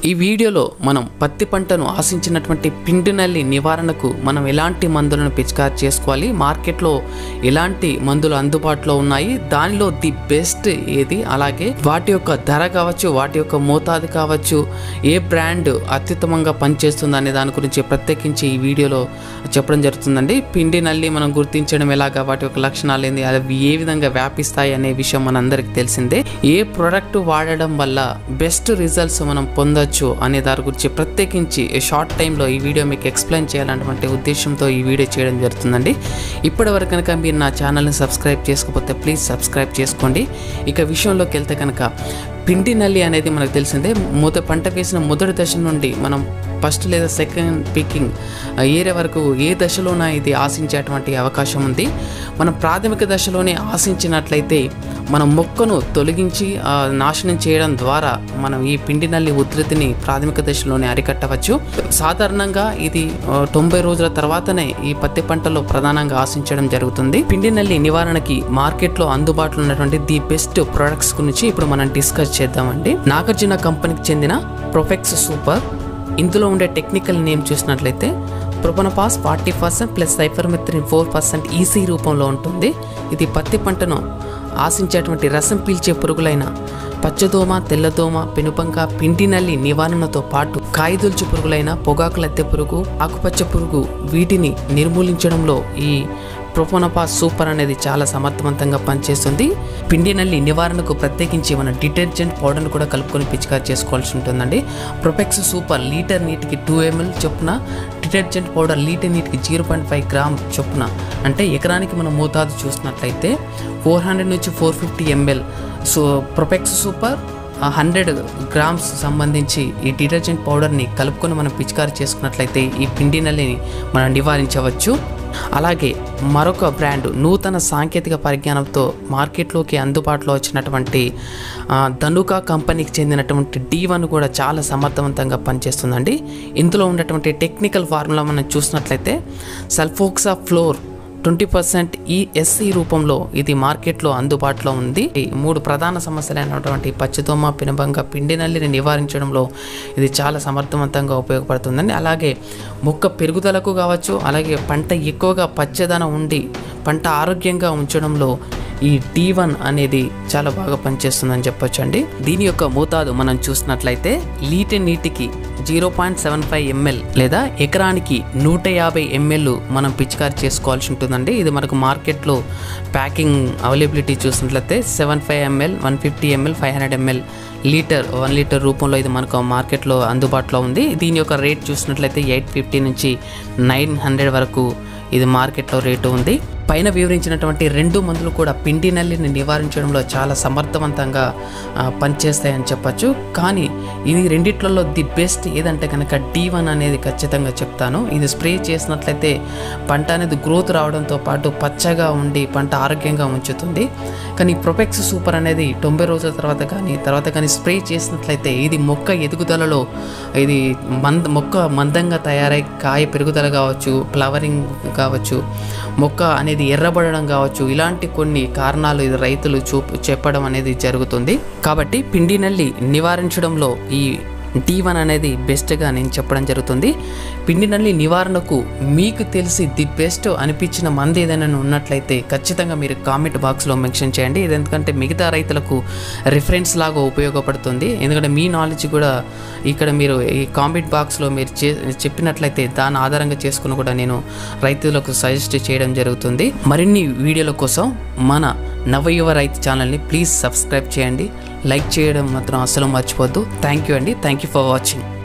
ఈ వీడియోలో మనం పత్తి పంటను ఆశించినటువంటి పిండి నల్లి నివారణకు మనం ఎలాంటి మందులను పిచికారి చేసుకోవాలి మార్కెట్లో ఎలాంటి మందులు అందుబాటులో ఉన్నాయి దానిలో ది బెస్ట్ ఏది అలాగే వాటి యొక్క ధర కావచ్చు వాటి యొక్క మోతాదు కావచ్చు ఏ బ్రాండ్ అత్యుత్తమంగా పనిచేస్తుంది అనే దాని గురించి ప్రత్యేకించి ఈ వీడియోలో చెప్పడం జరుగుతుందండి పిండి నల్లి మనం గుర్తించడం ఎలాగా వాటి యొక్క లక్షణాలు ఏంది అవి ఏ విధంగా వ్యాపిస్తాయి అనే విషయం మనందరికీ తెలిసిందే ఏ ప్రోడక్ట్ వాడడం వల్ల బెస్ట్ రిజల్ట్స్ మనం పొందొచ్చు అనే దాని గురించి ప్రత్యేకించి షార్ట్ టైంలో ఈ వీడియో మీకు ఎక్స్ప్లెయిన్ చేయాలన్నటువంటి ఉద్దేశంతో ఈ వీడియో చేయడం జరుగుతుందండి ఇప్పటివరకు కనుక మీరు నా ఛానల్ని సబ్స్క్రైబ్ చేసుకోకపోతే ప్లీజ్ సబ్స్క్రైబ్ చేసుకోండి ఇక విషయంలోకి వెళ్తే కనుక పిండి నల్లి అనేది మనకు తెలిసిందే మొద పంట వేసిన మొదటి దశ నుండి మనం ఫస్ట్ లేదా సెకండ్ పికింగ్ ఏరియా వరకు ఏ దశలోన ఇది ఆశించేటువంటి అవకాశం ఉంది మనం ప్రాథమిక దశలోనే ఆశించినట్లయితే మనం మొక్కను తొలగించి ఆ, నాశనం చేయడం ద్వారా మనం ఈ పిండి నల్లి ఉధృతిని ప్రాథమిక దశలోనే అరికట్టవచ్చు సాధారణంగా ఇది ఆ, తొంభై రోజుల తర్వాతనే ఈ పత్తి పంటలో ప్రధానంగా ఆశించడం జరుగుతుంది పిండి నల్లి నివారణకి మార్కెట్లో అందుబాటులో ఉన్నటువంటి ది బెస్ట్ ప్రొడక్ట్స్ గురించి ఇప్పుడు మనం డిస్కస్ చేద్దామండి నాగార్జున కంపెనీకి చెందిన ప్రొఫెక్స్ సూపర్ ఇందులో ఉండే టెక్నికల్ నేమ్ చూసినట్లయితే profenofos forty percent plus cypermethrin four percent EC రూపంలో ఉంటుంది ఇది పత్తి పంటను ఆశించేటువంటి రసం పీల్చే పురుగులైన పచ్చదోమ తెల్లదోమ పెనుబంక పిండి నల్లి నివారణతో పాటు కాయదొల్చు పురుగులైన పొగాకు లద్దె పురుగు ఆకుపచ్చ పురుగు వీటిని నిర్మూలించడంలో ఈ ప్రొపోనపా సూపర్ అనేది చాలా సమర్థవంతంగా పనిచేస్తుంది పిండి నల్లి నివారణకు ప్రత్యేకించి మన డిటర్జెంట్ పౌడర్ను కూడా కలుపుకొని పిచికారి చేసుకోవాల్సి ఉంటుందండి ప్రొపెక్స్ సూపర్ లీటర్ నీటికి టూ ఎంఎల్ చొప్పున డిటర్జెంట్ పౌడర్ లీటర్ నీటికి జీరో పాయింట్ ఫైవ్ గ్రామ్ చొప్పున అంటే ఎకరానికి మనం మోతాదు చూసినట్లయితే ఫోర్ హండ్రెడ్ నుంచి four fifty ML so Profex Super hundred grams సంబంధించి ఈ డిటర్జెంట్ పౌడర్ని కలుపుకొని మనం పిచికారి చేసుకున్నట్లయితే ఈ పిండి నల్లిని మనం నివారించవచ్చు అలాగే మరొక బ్రాండ్ నూతన సాంకేతిక పరిజ్ఞానంతో మార్కెట్లోకి అందుబాటులో వచ్చినటువంటి ఆ, ధనుకా కంపెనీకి చెందినటువంటి డి వన్ కూడా చాలా సమర్థవంతంగా పనిచేస్తుందండి ఇందులో ఉన్నటువంటి టెక్నికల్ ఫార్ములా మనం చూసినట్లయితే సల్ఫోక్సా ఫ్లోర్ ట్వంటీ పర్సెంట్ ఈ ఎస్సీ రూపంలో ఇది మార్కెట్లో అందుబాటులో ఉంది ఈ మూడు ప్రధాన సమస్యలైనటువంటి పచ్చదోమ పినబంగ పిండి నల్లిని నివారించడంలో ఇది చాలా సమర్థవంతంగా ఉపయోగపడుతుందండి అలాగే మొక్క పెరుగుదలకు కావచ్చు అలాగే పంట ఎక్కువగా పచ్చదనం ఉండి పంట ఆరోగ్యంగా ఉంచడంలో ఈ డి వన్ అనేది చాలా బాగా పనిచేస్తుందని చెప్పొచ్చండి దీని యొక్క మోతాదు మనం చూసినట్లయితే లీటర్ నీటికి zero point seven five ML లేదా ఎకరానికి నూట యాభై ఎంఎల్ మనం పిచికారి చేసుకోవాల్సి ఉంటుందండి ఇది మనకు మార్కెట్లో ప్యాకింగ్ అవైలబిలిటీ చూసినట్లయితే seven five ML one fifty ML five hundred ML litre one litre రూపంలో ఇది మనకు మార్కెట్లో అందుబాటులో ఉంది దీని యొక్క రేట్ చూసినట్లయితే ఎయిట్ ఫిఫ్టీ నుంచి నైన్ హండ్రెడ్ వరకు ఇది మార్కెట్లో రేటు ఉంది పైన వివరించినటువంటి రెండు మందులు కూడా పిండి నల్లిని నివారించడంలో చాలా సమర్థవంతంగా ఆ, పనిచేస్తాయని చెప్పచ్చు కానీ ఇది రెండిట్లలో ది బెస్ట్ ఏదంటే కనుక డి వన్ అనేది ఖచ్చితంగా చెప్తాను ఇది స్ప్రే చేసినట్లయితే పంట అనేది గ్రోత్ రావడంతో పాటు పచ్చగా ఉండి పంట ఆరోగ్యంగా ఉంచుతుంది కానీ ప్రొపెక్స్ సూపర్ అనేది తొంభై రోజుల తర్వాత కానీ తర్వాత కానీ స్ప్రే చేసినట్లయితే ఇది మొక్క ఎదుగుదలలో ఇది మంద మొక్క మందంగా తయారై కాయ పెరుగుదల కావచ్చు ఫ్లవరింగ్ కావచ్చు మొక్క అనేది ఎర్రబడడం కావచ్చు ఇలాంటి కొన్ని కారణాలు ఇది రైతులు చూపు చెప్పడం అనేది జరుగుతుంది కాబట్టి పిండి నల్లి నివారించడంలో ఈ డి వన్ అనేది బెస్ట్గా నేను చెప్పడం జరుగుతుంది పిండి నల్లి నివారణకు మీకు తెలిసి ది బెస్ట్ అనిపించిన మంది ఏదైనా ఉన్నట్లయితే ఖచ్చితంగా మీరు కామెంట్ బాక్స్లో మెన్షన్ చేయండి ఇది ఎందుకంటే మిగతా రైతులకు రిఫరెన్స్ లాగా ఉపయోగపడుతుంది ఎందుకంటే మీ నాలెడ్జ్ కూడా ఇక్కడ మీరు ఈ కామెంట్ బాక్స్లో మీరు చే చెప్పినట్లయితే దాని ఆధారంగా చేసుకుని కూడా నేను రైతులకు సజెస్ట్ చేయడం జరుగుతుంది మరిన్ని వీడియోల కోసం మన నవయువ రైతు ఛానల్ని ప్లీజ్ సబ్స్క్రైబ్ చేయండి లైక్ చేయడం మాత్రం అస్సలు మర్చిపోద్దు థ్యాంక్ యూ అండి థ్యాంక్ యూ ఫర్ వాచింగ్